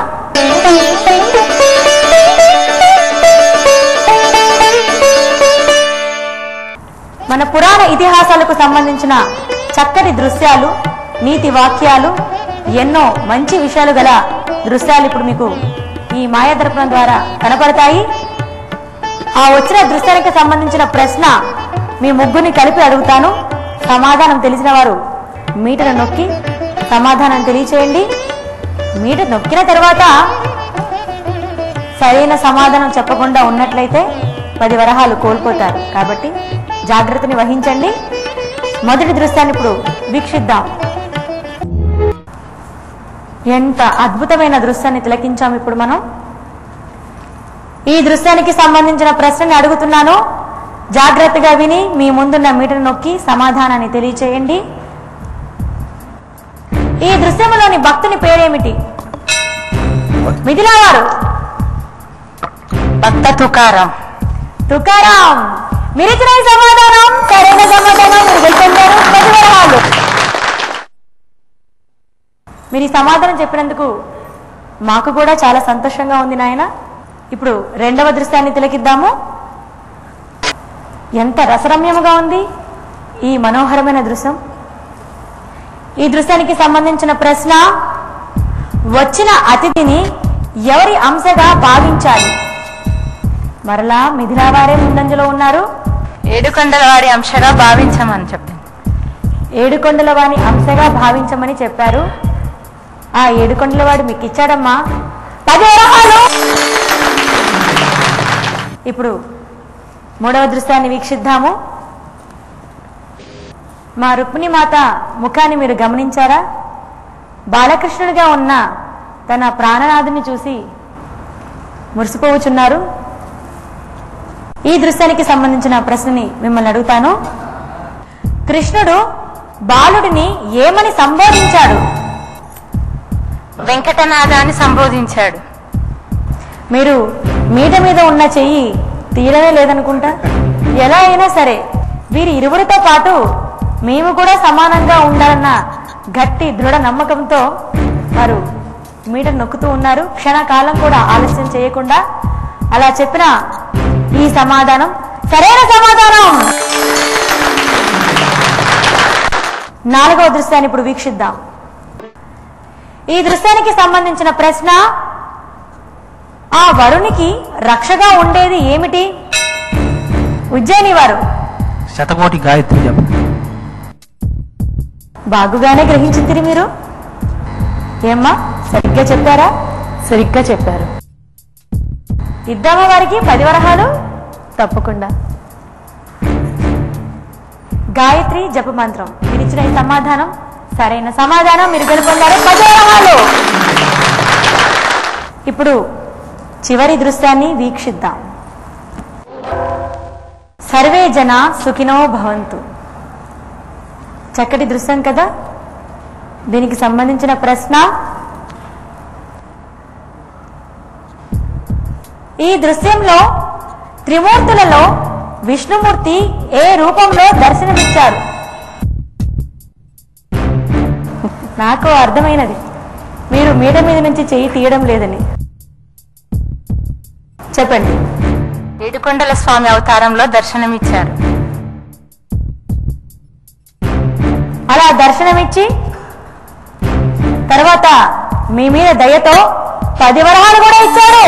మన పురాణ ఇతిహాసాలకు సంబంధించిన చక్కటి దృశ్యాలు నీతి వాక్యాలు ఎన్నో మంచి విషయాలు గల దృశ్యాలు ఇప్పుడు మీకు ఈ మాయాదర్పణం ద్వారా కనపడతాయి ఆ వచ్చిన దృశ్యానికి సంబంధించిన ప్రశ్న మీ ముగ్గురిని కలిపి అడుగుతాను సమాధానం తెలిసిన వారు మీటను నొక్కి సమాధానం తెలియచేయండి మీటర్ నొక్కిన తర్వాత సరైన సమాధానం చెప్పకుండా ఉన్నట్లయితే పది వరహాలు కోల్పోతారు కాబట్టి జాగ్రత్తని వహించండి మొదటి దృశ్యాన్ని ఇప్పుడు వీక్షిద్దాం ఎంత అద్భుతమైన దృశ్యాన్ని తిలకించాం ఇప్పుడు మనం ఈ దృశ్యానికి సంబంధించిన ప్రశ్నని అడుగుతున్నాను జాగ్రత్తగా విని మీ ముందున్న మీటర్ నొక్కి సమాధానాన్ని తెలియచేయండి ఈ దృశ్యంలోని భక్తుని పేరేమిటి మిథిలా వారు భక్త తుకారం తుకారాం మీరిచ్చిన ఈ సమాధానం సరైన సమాధానం మీరు గెలుపొందారు పది వరహాలు మీరు ఈ సమాధానం చెప్పినందుకు మాకు కూడా చాలా సంతోషంగా ఉంది నాయన ఇప్పుడు రెండవ దృశ్యాన్ని తిలకిద్దాము ఎంత రసరమ్యముగా ఉంది ఈ మనోహరమైన దృశ్యం ఈ దృశ్యానికి సంబంధించిన ప్రశ్న వచ్చిన అతిథిని ఎవరి అంశగా భావించాలి మరలా మిథిలా వారే ముందంజలో ఉన్నారు ఏడుకొండల వారి అంశగా భావించమని చెప్పింది ఏడుకొండల వాని అంశగా భావించమని చెప్పారు ఆ ఏడుకొండల వాడు మీకు ఇచ్చాడమ్మా పది వరహాలు ఇప్పుడు మూడవ దృశ్యాన్ని వీక్షిద్దాము మా రుక్మిణి మాత ముఖాన్ని మీరు గమనించారా బాలకృష్ణుడిగా ఉన్న తన ప్రాణనాథుని చూసి మురిసిపోవచున్నారు ఈ దృశ్యానికి సంబంధించిన ప్రశ్నని మిమ్మల్ని అడుగుతాను కృష్ణుడు బాలుడిని ఏమని సంబోధించాడు వెంకటనాథ అని సంబోధించాడు మీరు మీట మీద ఉన్న చెయ్యి తీయడమే లేదనుకుంటా ఎలా అయినా సరే వీరి ఇరువురితో పాటు మేము కూడా సమానంగా ఉండాలన్న గట్టి దృఢ నమ్మకంతో వారు మీట నొక్కుతూ ఉన్నారు క్షణకాలం కూడా ఆలస్యం చేయకుండా అలా చెప్పిన ఈ సమాధానం సరైన సమాధానం నాలుగవ దృశ్యాన్ని ఇప్పుడు వీక్షిద్దాం ఈ దృశ్యానికి సంబంధించిన ప్రశ్న ఆ వరునికి రక్షగా ఉండేది ఏమిటి ఉజ్జయిని వారు శతకోటి గాయత్రి జపం బాగుగానే గ్రహించింది మీరు ఏమ్మా సరిగ్గా చెప్పారా సరిగ్గా చెప్పారు ఇద్దామా వారికి పది వరహాలు తప్పకుండా గాయత్రి జప మంత్రం మీరు ఇచ్చిన ఈ సమాధానం సరైన సమాధానం మీరు గెలుపొందారు పది వరహాలు ఇప్పుడు చివరి దృశ్యాన్ని వీక్షిద్దాం సర్వే జన సుఖినో భవంతు చక్కటి దృశ్యం కదా దీనికి సంబంధించిన ప్రశ్న ఈ దృశ్యంలో త్రిమూర్తులలో విష్ణుమూర్తి ఏ రూపంలో దర్శనమిచ్చారు నాకు అర్థమైనది మీరు మీట మీద నుంచి చెయ్యి తీయడం లేదని చెప్పండి ఏడుకొండల స్వామి అవతారంలో దర్శనమిచ్చారు అలా దర్శనమిచ్చి తర్వాత మీ మీద దయతో పది వరహాలు కూడా ఇచ్చాడు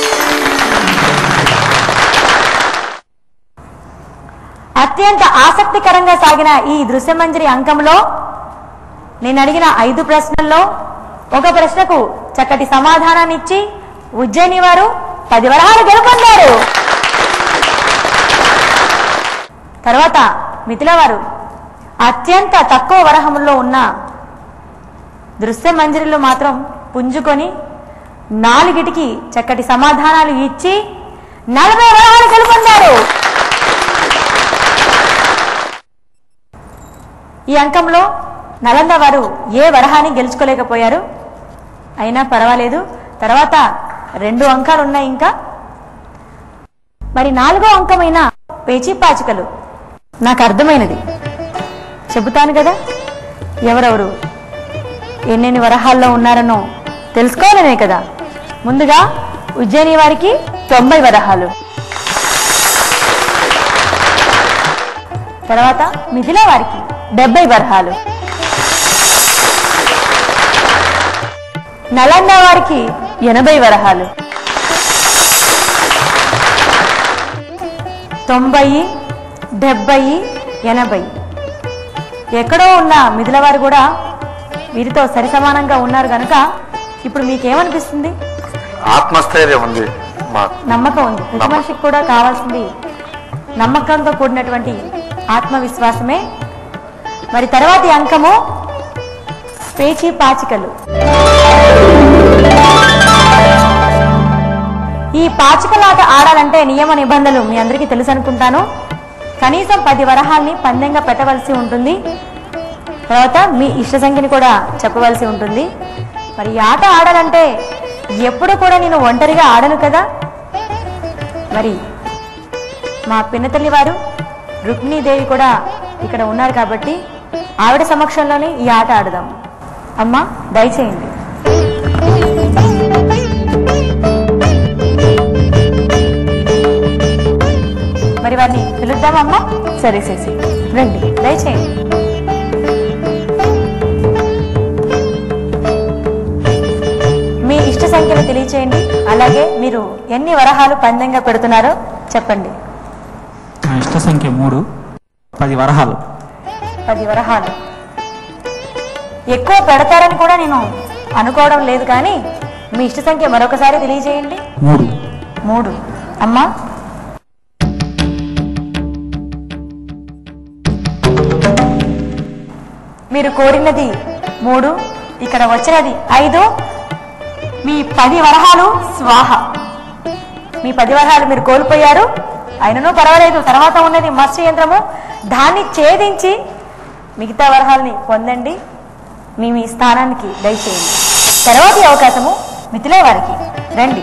అత్యంత ఆసక్తికరంగా సాగిన ఈ దృశ్యమంజరి అంకంలో నేను అడిగిన ఐదు ప్రశ్నల్లో ఒక ప్రశ్నకు చక్కటి సమాధానాన్ని ఇచ్చి ఉజ్జయిని వారు పది వరహాలు గెలుపొందారు తర్వాత మిథిల వారు అత్యంత తక్కువ వరహముల్లో ఉన్న దృశ్య మంజరిలో మాత్రం పుంజుకొని నాలుగిటికి చక్కటి సమాధానాలు ఇచ్చి నలభై వరహాలు గెలుపొందారు ఈ అంకంలో నలంద వారు ఏ వరహాన్ని గెలుచుకోలేకపోయారు అయినా పర్వాలేదు తర్వాత రెండు అంకాలు ఉన్నాయి ఇంకా మరి నాలుగో అంకమైన పేచీపాచికలు నాకు అర్థమైనది చెబుతాను కదా ఎవరెవరు ఎన్నెన్ని వరహాల్లో ఉన్నారనో తెలుసుకోవాలనే కదా ముందుగా ఉజ్జయిని వారికి తొంభై వరహాలు తర్వాత మిథిలా వారికి డెబ్బై వరహాలు నలంద వారికి ఎనభై వరహాలు తొంభై డెబ్బై ఎనభై ఎక్కడో ఉన్న మిథిల వారు కూడా వీరితో సరి సమానంగా ఉన్నారు కనుక ఇప్పుడు మీకేమనిపిస్తుంది ఆత్మస్థైర్యం ఉంది మాకు నమ్మకం ఉంది ప్రతి మనిషికి కూడా కావాల్సింది నమ్మకంతో కూడినటువంటి ఆత్మవిశ్వాసమే మరి తర్వాతి అంకము పేచీ పాచికలు ఈ పాచికలాట ఆడాలంటే నియమ నిబంధనలు మీ అందరికీ తెలుసు అనుకుంటాను కనీసం పది వరహాల్ని పందెంగా పెట్టవలసి ఉంటుంది తర్వాత మీ ఇష్ట సంఖ్యని కూడా చెప్పవలసి ఉంటుంది మరి ఈ ఆట ఆడాలంటే ఎప్పుడు కూడా నేను ఒంటరిగా ఆడను కదా మరి మా పిన్నతల్లి వారు రుక్మిణీదేవి కూడా ఇక్కడ ఉన్నారు కాబట్టి ఆవిడ సమక్షంలోనే ఈ ఆట ఆడదాం అమ్మా దయచేయండి మరి వారిని పిలుద్దామమ్మా సరే శశి రండి దయచేయండి మీ ఇష్ట సంఖ్యను తెలియచేయండి అలాగే మీరు ఎన్ని వరహాలు పందెంగా పెడుతున్నారో చెప్పండి నా ఇష్ట సంఖ్య మూడు పది వరహాలు పది వరహాలు ఎక్కువ పెడతారని కూడా నేను అనుకోవడం లేదు కానీ మీ ఇష్ట సంఖ్య మరొకసారి తెలియజేయండి మూడు మూడు అమ్మా మీరు కోరినది మూడు ఇక్కడ వచ్చినది ఐదు మీ పది వరహాలు స్వాహ మీ పది వరహాలు మీరు కోల్పోయారు అయినను పర్వాలేదు తర్వాత ఉన్నది మత్స్య యంత్రము దాన్ని ఛేదించి మిగతా వరహాల్ని పొందండి మీ మీ స్థానానికి దయచేయండి తర్వాతి అవకాశము మిథిలే వారికి రండి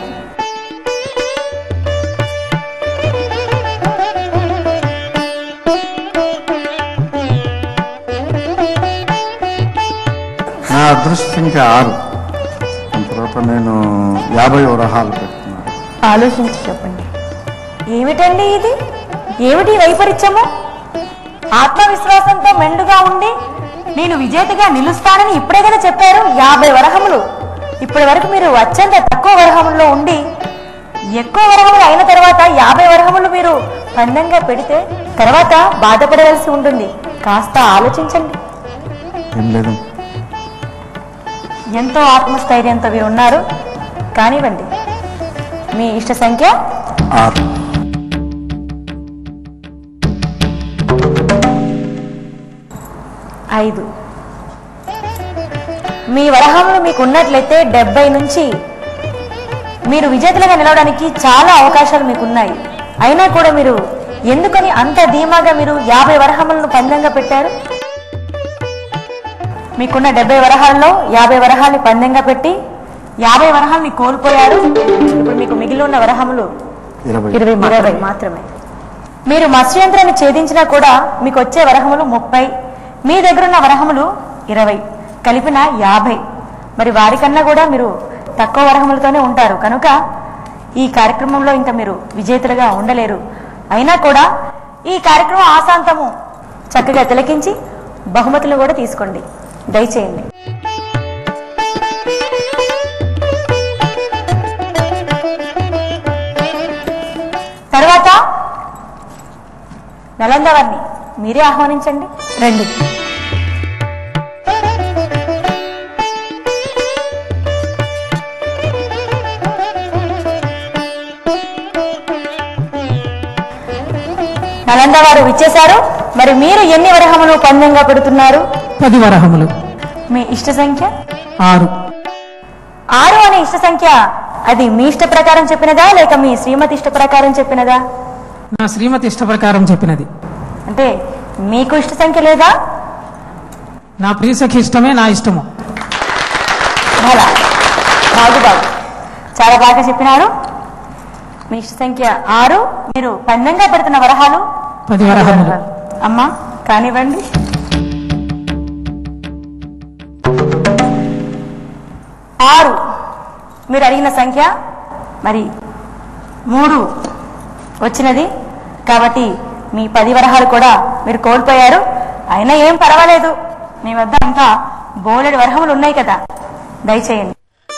నా అదృష్ట సంఖ్య ఆరు దాని తర్వాత నేను యాభై వరహాలు పెడుతున్నాను ఆలోచించి చెప్పండి ఏమిటండి ఇది ఏమిటి ఈ వైపరీత్యము ఆత్మవిశ్వాసంతో మెండుగా ఉండి నేను విజేతగా నిలుస్తానని ఇప్పుడే కదా చెప్పారు యాభై వరహములు ఇప్పటి వరకు మీరు అత్యంత తక్కువ వరహముల్లో ఉండి ఎక్కువ వరహములు అయిన తర్వాత యాభై వరహములు మీరు పందంగా పెడితే తర్వాత బాధపడవలసి ఉంటుంది కాస్త ఆలోచించండి ఏం లేదు ఎంతో ఆత్మస్థైర్యంతో మీరు ఉన్నారు కానివ్వండి మీ ఇష్ట సంఖ్య ఆరు ఐదు మీ వరహములు మీకు ఉన్నట్లయితే డెబ్బై నుంచి మీరు విజేతలుగా నిలవడానికి చాలా అవకాశాలు మీకు ఉన్నాయి అయినా కూడా మీరు ఎందుకని అంత ధీమాగా మీరు యాభై వరహములను పందెంగా పెట్టారు మీకున్న డెబ్బై వరహాల్లో యాభై వరహాల్ని పందెంగా పెట్టి యాభై వరహాల్ని కోల్పోయారు ఇప్పుడు మీకు మిగిలి ఉన్న వరహములు ఇరవై ఇరవై ఇరవై మాత్రమే మీరు మత్స్యంత్రాన్ని ఛేదించినా కూడా మీకు వచ్చే వరహములు ముప్పై మీ దగ్గర ఉన్న వరహములు ఇరవై కలిపిన యాభై మరి వారికన్నా కూడా మీరు తక్కువ వరహములతోనే ఉంటారు కనుక ఈ కార్యక్రమంలో ఇంకా మీరు విజేతలుగా ఉండలేరు అయినా కూడా ఈ కార్యక్రమం ఆశాంతము చక్కగా తిలకించి బహుమతులు కూడా తీసుకోండి దయచేయండి తర్వాత నలంద వారిని మీరే ఆహ్వానించండి రండి నలంద వారు విచ్చేశారు మరి మీరు ఎన్ని వరహములు పందెంగా పెడుతున్నారు పది వరహములు మీ ఇష్ట సంఖ్య ఆరు ఆరు అనే ఇష్ట సంఖ్య అది మీ ఇష్ట ప్రకారం చెప్పినదా లేక మీ శ్రీమతి ఇష్ట ప్రకారం చెప్పినదా నా శ్రీమతి ఇష్ట ప్రకారం చెప్పినది అంటే మీకు ఇష్ట సంఖ్య లేదా నా ప్రియసఖి ఇష్టమే నా ఇష్టము చాలా బాగు బాగు చాలా బాగా చెప్పినారు మీ ఇష్ట సంఖ్య ఆరు మీరు పందెంగా పెడుతున్న వరహాలు పది వరహములు అమ్మా కానివ్వండి ఆరు మీరు అడిగిన సంఖ్య మరి మూడు వచ్చినది కాబట్టి మీ పది వరహాలు కూడా మీరు కోల్పోయారు అయినా ఏం పర్వాలేదు మీ వద్ద ఇంకా బోలెడు వరహములు ఉన్నాయి కదా దయచేయండి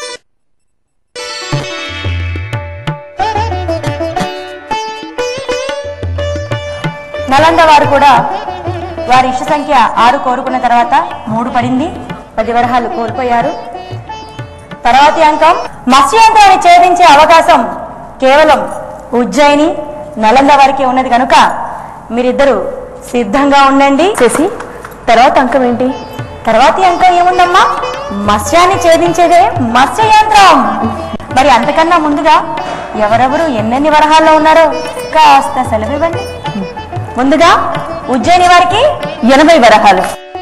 నలంద వారు కూడా వారి ఇష్ట సంఖ్య ఆరు కోరుకున్న తర్వాత మూడు పడింది పది వరహాలు కోల్పోయారు తర్వాతి అంకం మత్స్యాంకాన్ని ఛేదించే అవకాశం కేవలం ఉజ్జయిని నలంద వారికి ఉన్నది కనుక మీరిద్దరు సిద్ధంగా ఉండండి శశి తర్వాత అంకం ఏంటి తర్వాతి అంకం ఏముందమ్మా మత్స్యాన్ని ఛేదించేదే మత్స్య యంత్రం మరి అంతకన్నా ముందుగా ఎవరెవరు ఎన్నెన్ని వరహాల్లో ఉన్నారో కాస్త సెలవివ్వండి ముందుగా ఉజ్జయిని వారికి ఎనభై వరహాలు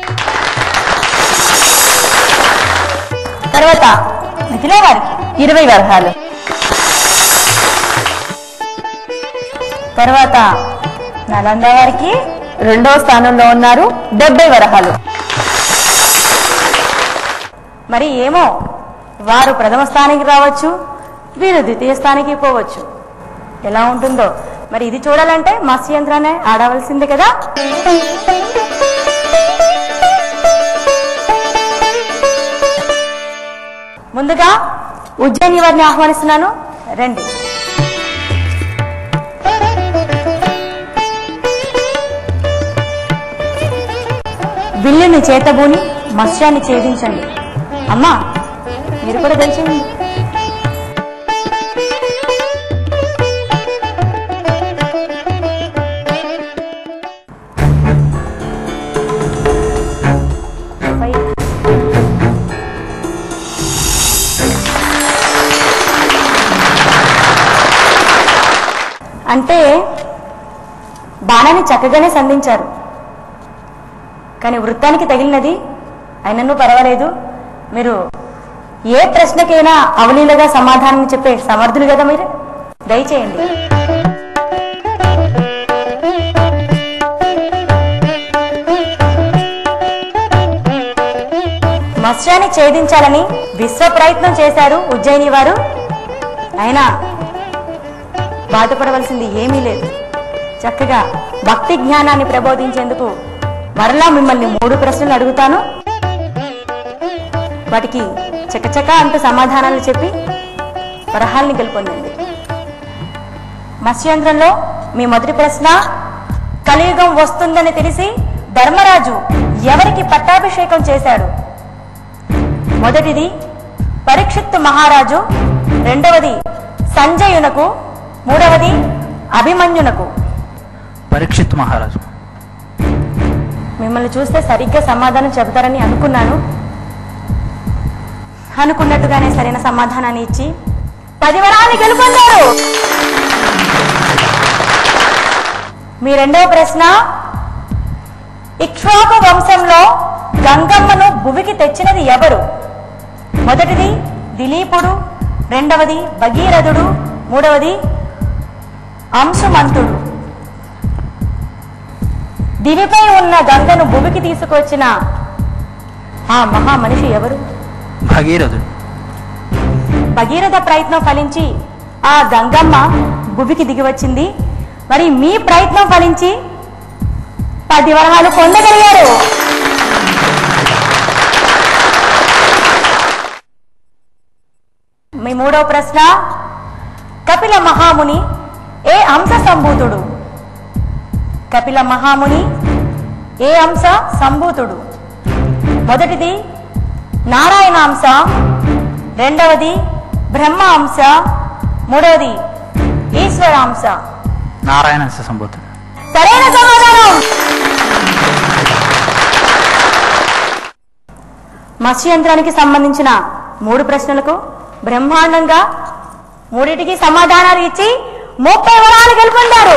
తర్వాత మిథిలా వారికి ఇరవై వరహాలు తర్వాత నలంద వారికి రెండవ స్థానంలో ఉన్నారు డెబ్బై వరహాలు మరి ఏమో వారు ప్రథమ స్థానానికి రావచ్చు వీరు ద్వితీయ స్థానానికి పోవచ్చు ఎలా ఉంటుందో మరి ఇది చూడాలంటే మత్స్య యంత్రాన్ని ఆడవలసిందే కదా ముందుగా ఉజ్జయిని వారిని ఆహ్వానిస్తున్నాను రండి విల్లుని చేతబూని మత్స్యాన్ని ఛేదించండి అమ్మా మీరు కూడా తెలిసింది అంటే బాణాన్ని చక్కగానే సంధించారు కానీ వృత్తానికి తగిలినది అయినను పర్వాలేదు మీరు ఏ ప్రశ్నకైనా అవలీలగా సమాధానం చెప్పే సమర్థులు కదా మీరు దయచేయండి మత్స్యాన్ని ఛేదించాలని విశ్వ ప్రయత్నం చేశారు ఉజ్జయిని వారు అయినా బాధపడవలసింది ఏమీ లేదు చక్కగా భక్తి జ్ఞానాన్ని ప్రబోధించేందుకు మరలా మిమ్మల్ని మూడు ప్రశ్నలు అడుగుతాను వాటికి చకచక అంటూ సమాధానాలు చెప్పి వరహాల్ని గెలుపొందండి మత్స్యంత్రంలో మీ మొదటి ప్రశ్న కలియుగం వస్తుందని తెలిసి ధర్మరాజు ఎవరికి పట్టాభిషేకం చేశాడు మొదటిది పరీక్షిత్తు మహారాజు రెండవది సంజయునకు మూడవది అభిమన్యునకు పరీక్షిత్ మహారాజు మిమ్మల్ని చూస్తే సరిగ్గా సమాధానం చెబుతారని అనుకున్నాను అనుకున్నట్టుగానే సరైన సమాధానాన్ని ఇచ్చి పది వరాన్ని గెలుపొందారు మీ రెండవ ప్రశ్న ఇక్ష్వాకు వంశంలో గంగమ్మను భువికి తెచ్చినది ఎవరు మొదటిది దిలీపుడు రెండవది భగీరథుడు మూడవది అంశుమంతుడు దివిపై ఉన్న గంగను భూమికి తీసుకొచ్చిన ఆ మహా మనిషి ఎవరు భగీరథుడు భగీరథ ప్రయత్నం ఫలించి ఆ గంగమ్మ భూమికి దిగి వచ్చింది మరి మీ ప్రయత్నం ఫలించి పది వరహాలు పొందగలిగారు మీ మూడవ ప్రశ్న కపిల మహాముని ఏ అంశ సంభూతుడు కపిల మహాముని ఏ అంశ సంభూతుడు మొదటిది నారాయణ అంశ రెండవది బ్రహ్మ అంశ మూడవది ఈశ్వర అంశ నారాయణ సంబోధుడు సరైన సమాధానం మత్స్యంత్రానికి సంబంధించిన మూడు ప్రశ్నలకు బ్రహ్మాండంగా మూడిటికి సమాధానాలు ఇచ్చి ముప్పై వరాలు గెలుపొందారు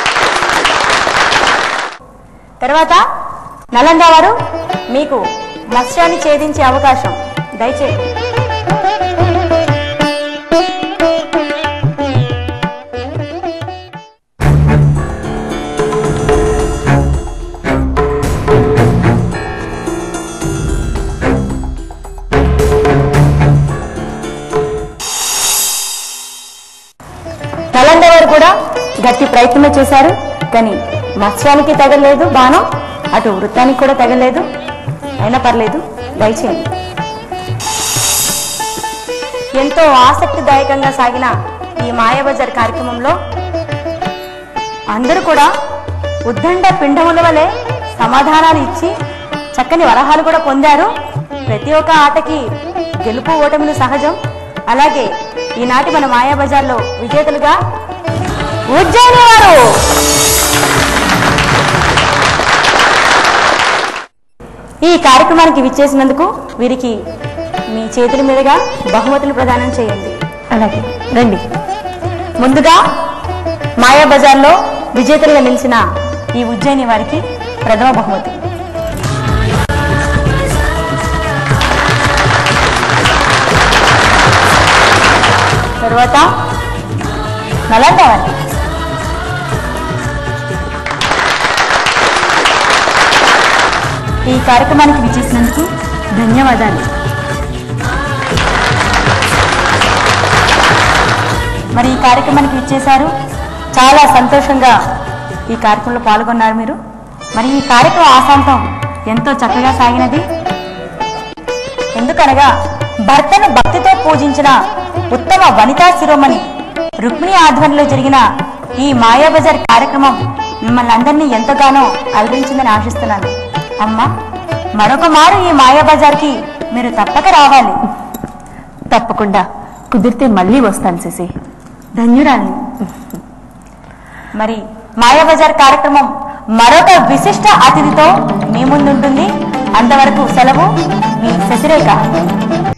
తర్వాత నలంద వారు మీకు మత్స్యాన్ని ఛేదించే అవకాశం దయచేయండి నలంద వారు కూడా గట్టి ప్రయత్నమే చేశారు కానీ మత్స్యానికి తగలేదు బాణం అటు వృత్తానికి కూడా తగలేదు అయినా పర్లేదు దయచేయండి ఎంతో ఆసక్తిదాయకంగా సాగిన ఈ మాయాబజార్ కార్యక్రమంలో అందరూ కూడా ఉద్దండ పిండముల వలె సమాధానాలు ఇచ్చి చక్కని వరహాలు కూడా పొందారు ప్రతి ఒక్క ఆటకి గెలుపు ఓటములు సహజం అలాగే ఈనాటి మన మాయాబజార్లో విజేతలుగా ఉజ్జయిని వారు ఈ కార్యక్రమానికి విచ్చేసినందుకు వీరికి మీ చేతుల మీదుగా బహుమతులు ప్రదానం చేయండి అలాగే రండి ముందుగా మాయా బజార్లో విజేతలుగా నిలిచిన ఈ ఉజ్జయిని వారికి ప్రథమ బహుమతి తరువాత నలంద వారికి ఈ కార్యక్రమానికి విచ్చేసినందుకు ధన్యవాదాలు మరి ఈ కార్యక్రమానికి విచ్చేశారు చాలా సంతోషంగా ఈ కార్యక్రమంలో పాల్గొన్నారు మీరు మరి ఈ కార్యక్రమం ఆశాంతం ఎంతో చక్కగా సాగినది ఎందుకనగా భర్తను భక్తితో పూజించిన ఉత్తమ వనితా శిరోమణి రుక్మిణి ఆధ్వర్యంలో జరిగిన ఈ మాయాబజార్ కార్యక్రమం మిమ్మల్ని అందరినీ ఎంతగానో అలరించిందని ఆశిస్తున్నాను అమ్మా మరొక మారు ఈ మాయాబజార్కి మీరు తప్పక రావాలి తప్పకుండా కుదిరితే మళ్ళీ వస్తాను శశి ధన్యురాలి మరి మాయాబజార్ కార్యక్రమం మరొక విశిష్ట అతిథితో మీ ముందుంటుంది అంతవరకు సెలవు మీ శశిరేఖ